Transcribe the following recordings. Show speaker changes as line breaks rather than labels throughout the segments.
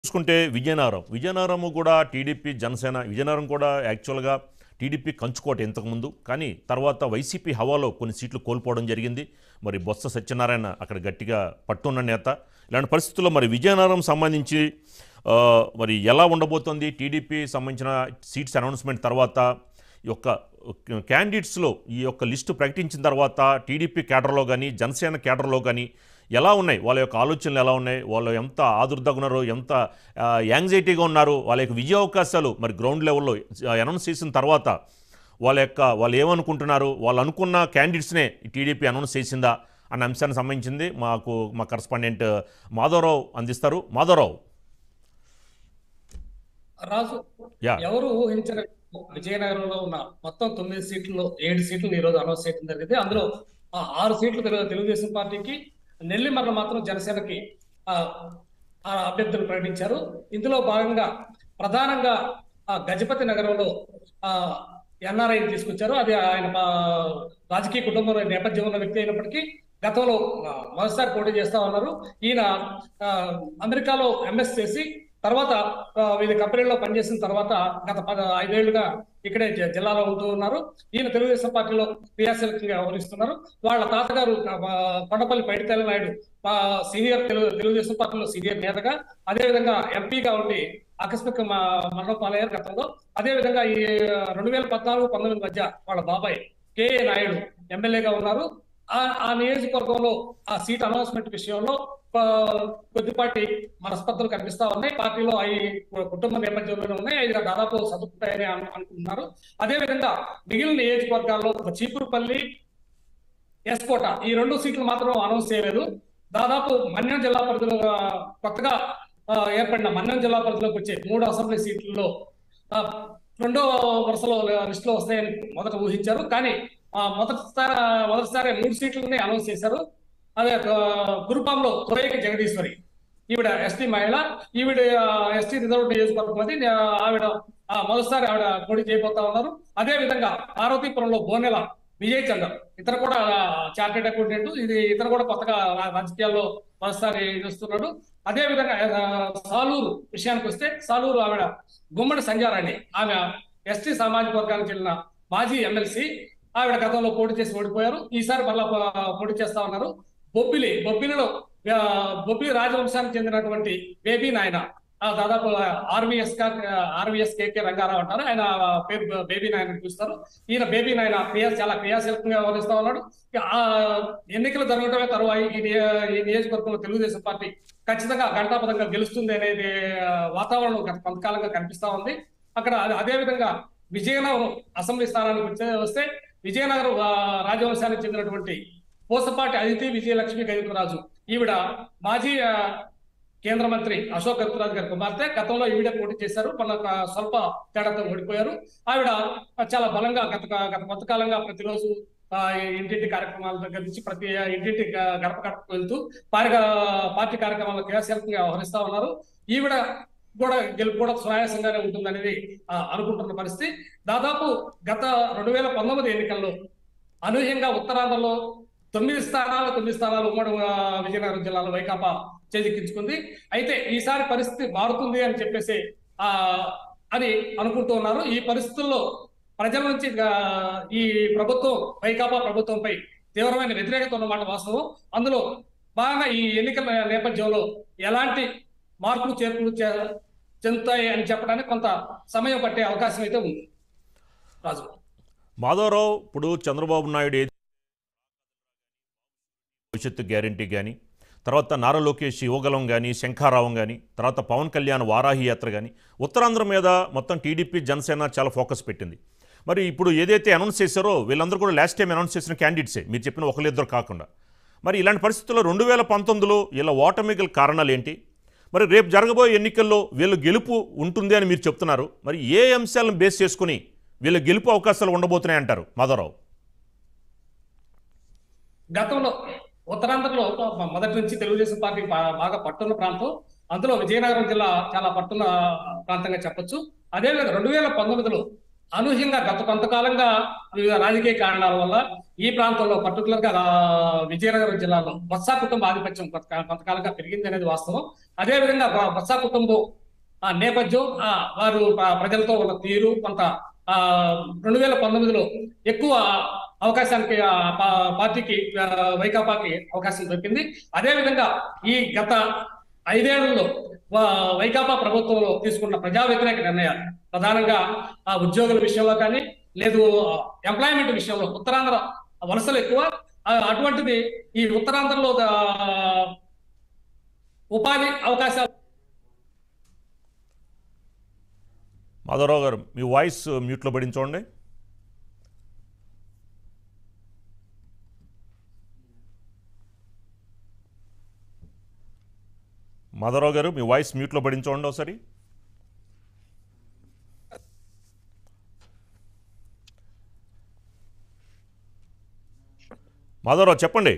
చూసుకుంటే విజయనగరం విజయనగరం కూడా టీడీపీ జనసేన విజయనగరం కూడా యాక్చువల్గా టీడీపీ కంచుకోట ఇంతకుముందు కానీ తర్వాత వైసీపీ హవాలో కొన్ని సీట్లు కోల్పోవడం జరిగింది మరి బొత్స సత్యనారాయణ అక్కడ గట్టిగా పట్టున్న నేత ఇలాంటి పరిస్థితుల్లో మరి విజయనగరం సంబంధించి ఆ, మరి ఎలా ఉండబోతోంది టీడీపీ సంబంధించిన సీట్స్ అనౌన్స్మెంట్ తర్వాత ఈ యొక్క క్యాండిడేట్స్లో ఈ యొక్క లిస్టు ప్రకటించిన తర్వాత టీడీపీ కేడర్లో కానీ జనసేన కేడర్లో కానీ ఎలా ఉన్నాయి వాళ్ళ యొక్క ఆలోచనలు ఎలా ఉన్నాయి వాళ్ళు ఎంత ఆదుర్దాగా ఉన్నారు ఎంత ఆ, యాంగ్జైటీగా ఉన్నారు వాళ్ళ యొక్క విజయ అవకాశాలు మరి గ్రౌండ్ లెవెల్లో అనౌన్స్ చేసిన తర్వాత వాళ్ళ యొక్క వాళ్ళు ఏమనుకుంటున్నారు వాళ్ళు అనుకున్న క్యాండిడేట్స్నే టీడీపీ అనౌన్స్ చేసిందా అన్న అంశానికి సంబంధించింది మాకు మా కరస్పాండెంట్ మాధవరావు అందిస్తారు మాధవరావు
రాజు
యా.
ఎవరు ఊహించిన విజయనగరంలో ఉన్న మొత్తం తొమ్మిది సీట్లలో ఏడు సీట్లు ఈ రోజు అనౌన్స్ చేయడం జరిగింది అందులో ఆ ఆరు సీట్లు తెలుగు తెలుగుదేశం పార్టీకి నెల్లిమర్ల మాత్రం జనసేనకి ఆ ఆ అభ్యర్థులు ప్రకటించారు ఇందులో భాగంగా ప్రధానంగా ఆ గజపతి నగరంలో ఆ ఎన్ఆర్ఐ తీసుకొచ్చారు అది ఆయన ఆ, రాజకీయ కుటుంబంలో నేపథ్యం ఉన్న వ్యక్తి అయినప్పటికీ గతంలో ఆ, మొదటిసారి పోటీ చేస్తా ఉన్నారు ఈయన ఆ, అమెరికాలో ఎంఎస్ చేసి తర్వాత ఆ, వివిధ కంపెనీల్లో పనిచేసిన తర్వాత గత పద ఐదేళ్లుగా ఇక్కడే జ- జిల్లాలో ఉంటూ ఉన్నారు ఈయన తెలుగుదేశం పార్టీలో క్రియాశీలకంగా వ్యవహరిస్తున్నారు వాళ్ళ తాతగారు ఆ, కొండపల్లి పైడితల్లి నాయుడు ఆ, సీనియర్ తెలుగు తెలుగుదేశం పార్టీలో సీనియర్ నేతగా అదేవిధంగా ఎంపీగా ఉండి ఆకస్మిక మ- మరణం పాలయ్యారు గతంలో అదేవిధంగా ఈ రెండు వేల పద్నాలుగు పంతొమ్మిది మధ్య వాళ్ళ బాబాయ్ కేఏ నాయుడు ఎమ్మెల్యేగా ఉన్నారు ఆ ఆ నియోజకవర్గంలో ఆ సీట్ అనౌన్స్మెంట్ విషయంలో ఆ, కొద్దిపాటి మనస్పర్ధలు కనిపిస్తా ఉన్నాయి పార్టీలో అవి కుటుంబ నేపథ్యంలోనే ఉన్నాయి అవి దాదాపు సదుపుతాయని అను- అనుకుంటున్నారు అదేవిధంగా మిగిలిన నియోజకవర్గాల్లో చీపురుపల్లి ఎస్కోట ఈ రెండు సీట్లు మాత్రం అనౌన్స్ చేయలేదు దాదాపు మన్యం జిల్లా పరిధిలో ఆ, కొత్తగా ఆ, ఏర్పడిన మన్యం జిల్లా పరిధిలోకి వచ్చే మూడు అసెంబ్లీ సీట్లలో ఆ, రెండో వరుసలో లిస్టులో వస్తాయని మొదట ఊహించారు కానీ ఆ, మొదటిసారి మొదటిసారి మూడు సీట్లని అనౌన్స్ చేశారు అదే ఆ, గురుపాంలో తురైకి జగదీశ్వరి ఈవిడ ఎస్టీ మహిళ ఈవిడ ఎస్టీ రిజర్వ్ నియోజకవర్గం అది ఆ, ఆవిడ ఆ, మొదటిసారి ఆవిడ పోటీ చేయబోతా ఉన్నారు అదే విధంగా పార్వతీపురంలో బోనెల విజయ్ చందర్ ఇతను కూడా చార్టెడ్ అకౌంటెంట్ ఇది ఇతను కూడా కొత్తగా రా- రాజకీయాల్లో మొదటిసారి చూస్తున్నాడు అదే విధంగా ఆ, సాలూరు విషయానికి వస్తే సాలూరు ఆవిడ గుమ్మడి సంజారాణి ఆమె ఎస్టీ సామాజిక వర్గానికి చెందిన మాజీ ఎమ్మెల్సీ ఆవిడ గతంలో పోటీ చేసి ఓడిపోయారు ఈసారి మళ్ళా పో- పోటీ చేస్తా ఉన్నారు బొబ్బిలి బొబ్బిలిలో ఆ, బొబ్బిలి రాజవంశానికి చెందినటువంటి బేబీ నాయన ఆ, దాదాపు ఆర్వీఎస్ ఆర్వీఎస్ కేకే రంగారావు అంటారు ఆయన పేరు బేబీ నాయన చూస్తారు ఈయన బేబీ నాయన క్రియా చాలా క్రియాశీలకంగా వ్యవహరిస్తా ఉన్నాడు ఇక ఆ ఎన్నికలు జరగడమే తరువాయి ఈ నియ- ఈ నియోజకవర్గంలో తెలుగుదేశం పార్టీ ఖచ్చితంగా ఘంటాపథంగా గెలుస్తుంది అనేది ఆ, వాతావరణం గత కొంతకాలంగా కనిపిస్తా ఉంది అక్కడ అదే- అదే విధంగా విజయనగరం అసెంబ్లీ స్థానానికి వచ్చే వస్తే విజయనగరం ఆ, రాజవంశానికి చెందినటువంటి పూసపాటి అదితి విజయలక్ష్మి గజపతిరాజు ఈవిడ మాజీ ఆ, కేంద్ర మంత్రి అశోక్ గజపతిరాజు గారి కుమార్తె గతంలో ఈవిడే పోటీ చేశారు మన ఒక స్వల్ప తేడాతో ఓడిపోయారు ఆవిడ చాలా బలంగా గత గత కొంతకాలంగా ప్రతిరోజు ఆ, ఇంటింటి కార్యక్రమాల దగ్గర నుంచి ప్రతి ఇంటింటి గ- గడప గడపకు వెళ్తూ పార్టీ పార్టీ కార్యక్రమాల్లో క్రియాశీలకంగా వ్యవహరిస్తా ఉన్నారు ఈవిడ కూడా గెలుపు కూడా సునాయాసంగానే ఉంటుందనేది ఆ, అనుకుంటున్న పరిస్థితి దాదాపు గత రెండు వేల పంతొమ్మిది ఎన్నికల్లో అనూహ్యంగా ఉత్తరాంధ్రలో తొమ్మిది స్థానాలు తొమ్మిది స్థానాలు ఉమ్మడి ఆ, విజయనగరం జిల్లాలో వైకాపా చేజిక్కించుకుంది అయితే ఈసారి పరిస్థితి మారుతుంది అని చెప్పేసి ఆ అని అనుకుంటూ ఉన్నారు ఈ పరిస్థితుల్లో ప్రజల నుంచి ఆ, ఈ ప్రభుత్వం వైకాపా ప్రభుత్వంపై తీవ్రమైన వ్యతిరేకత ఉన్నమాట వాస్తవం అందులో బాగా ఈ ఎన్నికల నేపథ్యంలో ఎలాంటి మార్పులు చేర్పులు చే- చెందుతాయి అని చెప్పడానికి కొంత సమయం పట్టే అవకాశం అయితే ఉంది రాజు
మాధవరావు ఇప్పుడు చంద్రబాబు నాయుడు ఏది భవిష్యత్తు గ్యారంటీ కానీ తర్వాత నారా లోకేష్ యువగలం కానీ శంఖారావం కానీ తర్వాత పవన్ కళ్యాణ్ వారాహి యాత్ర కానీ ఉత్తరాంధ్ర మీద మొత్తం టీడీపీ జనసేన చాలా ఫోకస్ పెట్టింది మరి ఇప్పుడు ఏదైతే అనౌన్స్ చేశారో వీళ్ళందరూ కూడా లాస్ట్ టైం అనౌన్స్ చేసిన క్యాండిడేట్సే మీరు చెప్పిన ఒకరిద్దరు కాకుండా మరి ఇలాంటి పరిస్థితుల్లో రెండు వేల పంతొమ్మిదిలో వీళ్ళ ఓటమి గల కారణాలు ఏంటి మరి రేపు జరగబోయే ఎన్నికల్లో వీళ్ళ గెలుపు ఉంటుంది అని మీరు చెప్తున్నారు మరి ఏ అంశాలను బేస్ చేసుకుని వీళ్ళ గెలుపు అవకాశాలు ఉండబోతున్నాయి అంటారు మాధవరావు
గతంలో ఉత్తరాంధ్రలో మొదటి నుంచి తెలుగుదేశం పార్టీ బా- బాగా పట్టున్న ప్రాంతం అందులో విజయనగరం జిల్లా చాలా పట్టున్న ప్రాంతంగా చెప్పొచ్చు అదేవిధంగా రెండు వేల పంతొమ్మిదిలో అనూహ్యంగా గత కొంతకాలంగా వివిధ రాజకీయ కారణాల వల్ల ఈ ప్రాంతంలో పర్టికులర్ గా ఆ, విజయనగరం జిల్లాలో బొత్స కుటుంబ ఆధిపత్యం కొంత- కొంతకాలంగా పెరిగింది అనేది వాస్తవం అదే విధంగా బ- బొత్స కుటుంబం ఆ నేపథ్యం ఆ, వారు ప- ప్రజలతో ఉన్న తీరు కొంత ఆ రెండు వేల పంతొమ్మిదిలో ఎక్కువ అవకాశానికి ఆ పా- పార్టీకి ఆ, వైకాపాకి అవకాశం దొరికింది అదే విధంగా ఈ గత ఐదేళ్లలో వా- వైకాపా ప్రభుత్వంలో తీసుకున్న ప్రజా వ్యతిరేక నిర్ణయాలు ప్రధానంగా ఆ ఉద్యోగుల విషయంలో కానీ లేదు ఎంప్లాయ్మెంట్ విషయంలో ఉత్తరాంధ్ర వలసలు ఎక్కువ ఆ, అటువంటిది ఈ ఉత్తరాంధ్రలో ఆ, ఉపాధి అవకాశాలు
మాధవరావు గారు మీ వాయిస్ మ్యూట్లో పడింది చూడండి మాధవరావు గారు మీ వాయిస్ మ్యూట్లో పడింది చూడండి ఒకసారి మాధవరావు చెప్పండి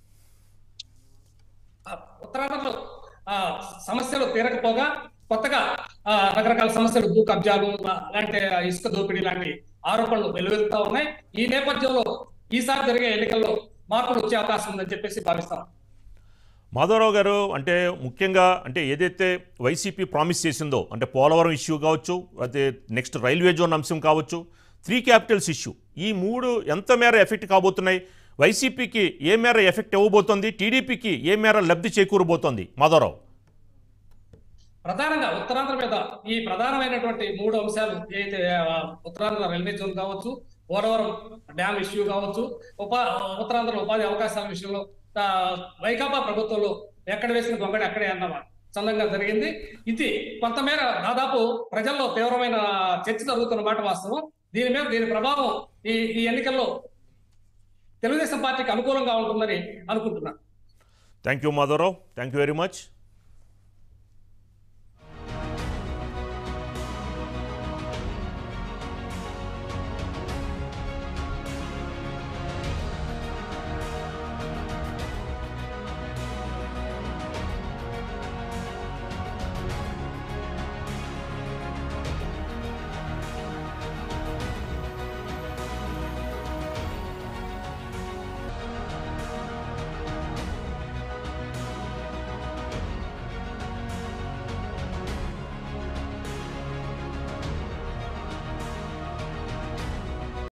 ఆ, ఉత్తరాంధ్రలో ఆ, సమస్యలు తీరకపోగా కొత్తగా ఆ, రకరకాల సమస్యలు భూ కబ్జాలు ఆ, లాంటి ఆ, ఇసుక దోపిడీ లాంటి ఆరోపణలు వెలువెత్తుతా ఉన్నాయి ఈ నేపథ్యంలో ఈసారి జరిగే ఎన్నికల్లో మార్పులు వచ్చే అవకాశం ఉందని చెప్పేసి భావిస్తాం
మాధవరావు గారు అంటే ముఖ్యంగా అంటే ఏదైతే వైసీపీ ప్రామిస్ చేసిందో అంటే పోలవరం ఇష్యూ కావచ్చు అదే నెక్స్ట్ రైల్వే జోన్ అంశం కావచ్చు త్రీ క్యాపిటల్స్ ఇష్యూ ఈ మూడు ఎంత మేర ఎఫెక్ట్ కాబోతున్నాయి వైసీపీకి ఏ మేర ఎఫెక్ట్ ఇవ్వబోతోంది టీడీపీకి ఏ మేర లబ్ధి చేకూరబోతోంది మాధవరావు
ప్రధానంగా ఉత్తరాంధ్ర మీద ఈ ప్రధానమైనటువంటి మూడు అంశాలు ఏదైతే ఆ, ఉత్తరాంధ్ర రైల్వే జోన్ కావచ్చు పోలవరం డ్యామ్ ఇష్యూ కావచ్చు ఉపా ఉత్తరాంధ్ర ఉపాధి అవకాశాల విషయంలో ఆ, వైకాపా ప్రభుత్వంలో ఎక్కడ వేసిన గొంగడి అక్కడే అన్నమా చందంగా జరిగింది ఇది కొంతమేర దాదాపు ప్రజల్లో తీవ్రమైన చర్చ జరుగుతున్న మాట వాస్తవం దీని మీద దీని ప్రభావం ఈ ఈ ఎన్నికల్లో తెలుగుదేశం పార్టీకి అనుకూలంగా ఉంటుందని అనుకుంటున్నాను
thank you Madhavarao thank you very much